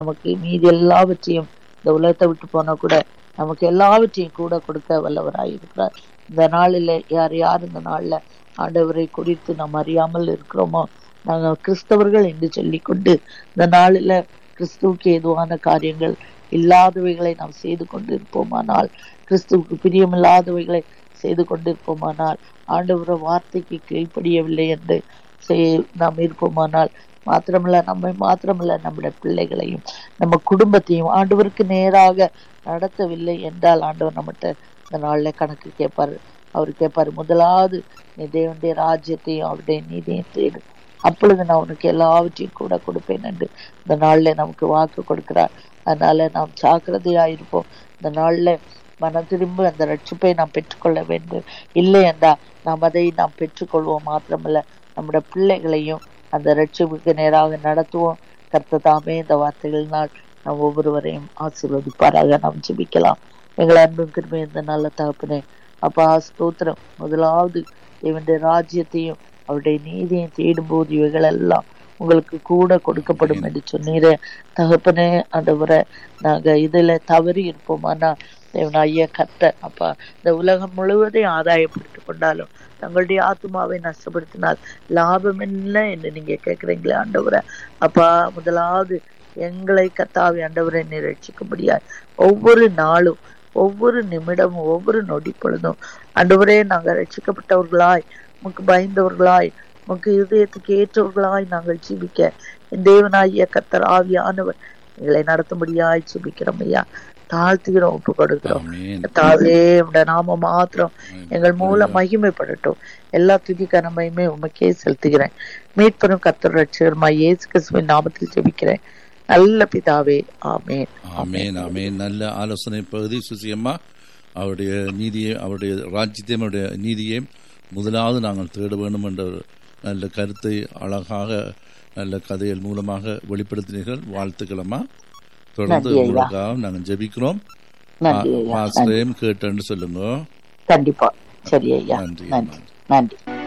நமக்கு மீதி எல்லாவற்றையும் இந்த உலகத்தை விட்டு போனா கூட நமக்கு எல்லாவற்றையும் கூட கொடுக்க வல்லவராய் இருக்கிறார் இந்த நாளில் யார் யார் இந்த நாள்ல ஆண்டவரை குறித்து நாம் அறியாமல் இருக்கிறோமோ நாங்கள் கிறிஸ்தவர்கள் என்று சொல்லிக்கொண்டு இந்த நாளில் கிறிஸ்துவுக்கு ஏதுவான காரியங்கள் இல்லாதவைகளை நாம் செய்து கொண்டு இருப்போமானால் கிறிஸ்துவுக்கு பிரியமில்லாதவைகளை செய்து கொண்டிருப்போமானால் ஆண்டவர வார்த்தைக்கு கீழ்ப்படியவில்லை என்று செய்- நாம் இருப்போமானால் மாத்திரமல்ல நம்மை மாத்திரமல்ல நம்முடைய பிள்ளைகளையும் நம்ம குடும்பத்தையும் ஆண்டவருக்கு நேராக நடத்தவில்லை என்றால் ஆண்டவர் நம்மகிட்ட இந்த நாள்ல கணக்கு கேட்பாரு அவர் கேட்பாரு முதலாவது நீ தேவனுடைய ராஜ்யத்தையும் அவருடைய நீதியையும் தேடு அப்பொழுது நான் உனக்கு எல்லாவற்றையும் கூட கொடுப்பேன் என்று இந்த நாள்ல நமக்கு வாக்கு கொடுக்கிறார் அதனால நாம் ஜாக்கிரதையா இருப்போம் இந்த நாள்ல மனம் திரும்ப அந்த ரட்சிப்பை நாம் பெற்றுக்கொள்ள வேண்டும் இல்லை என்றால் நாம் அதை நாம் பெற்றுக்கொள்வோம் மாத்திரமல்ல நம்முடைய பிள்ளைகளையும் அந்த ரட்சிப்புக்கு நேராக நடத்துவோம் கர்த்தர் தாமே இந்த வார்த்தைகளினால் நாம் ஒவ்வொருவரையும் ஆசீர்வதிப்பாராக நாம் ஜெபிக்கலாம் எங்கள் அன்பும் கிருபை இந்த நல்ல தகப்பனே அப்பா ஸ்தோத்திரம் முதலாவது இவனுடைய ராஜ்யத்தையும் அவருடைய நீதியையும் தேடும்போது இவைகள் எல்லாம் உங்களுக்கு கூட கொடுக்கப்படும் என்று சொன்னீரே தகப்பனே ஆண்டவரை நாங்க இதுல தவறி இருப்போமானா தேவன் ஐயா கத்த அப்பா இந்த உலகம் முழுவதையும் ஆதாயப்படுத்திக் கொண்டாலும் தங்களுடைய ஆத்மாவை நஷ்டப்படுத்தினால் லாபம் என்ன என்று நீங்க கேக்குறீங்களே ஆண்டவரை அப்பா முதலாவது எங்களை கத்தாவி ஆண்டவரை நீ ரட்சிக்க முடியாது ஒவ்வொரு நாளும் ஒவ்வொரு நிமிடமும் ஒவ்வொரு நொடி பொழுதும் ஆண்டவரே நாங்கள் ரட்சிக்கப்பட்டவர்களாய் உமக்கு பயந்தவர்களாய் உமக்கு இதயத்துக்கு ஏற்றவர்களாய் நாங்கள் ஜீவிக்க என் தேவனாகிய கத்தர் ஆவியானவர் எங்களை நடத்தும்படியாய் ஜீவிக்கிறோம் ஐயா தாழ்த்துகிறோம் ஒப்பு கொடுக்கிறோம் ஆமென். தாவே உடைய நாம மாத்திரம் எங்கள் மூலம் மகிமைப்படட்டும் எல்லா துதி கனமையுமே உமக்கே செலுத்துகிறேன் மீட்பெரும் கத்தர் ரட்சகருமா இயேசு கிறிஸ்துவின் நாமத்தில் ஜெபிக்கிறேன் நல்ல பிதாவே ஆமென் ஆமென் ஆமென் நல்ல ஆலோசனை பகுதி சுசியம்மா அவருடைய நீதியை அவருடைய ராஜ்யத்தையும் அவருடைய நீதியையும் முதலாவது நாங்கள் தேட வேண்டும் என்ற ஒரு நல்ல கருத்தை அழகாக நல்ல கதைகள் மூலமாக வெளிப்படுத்தினீர்கள் வாழ்த்துக்களம்மா தொடர்ந்து நன்றி ஐயா. உங்களுக்காக நாங்கள் ஜெபிக்கிறோம் நன்றி ஐயா நன்றி. பாஸ்டரையும் கேட்டேன்னு சொல்லுங்க கண்டிப்பா சரி ஐயா நன்றி நன்றி நன்றி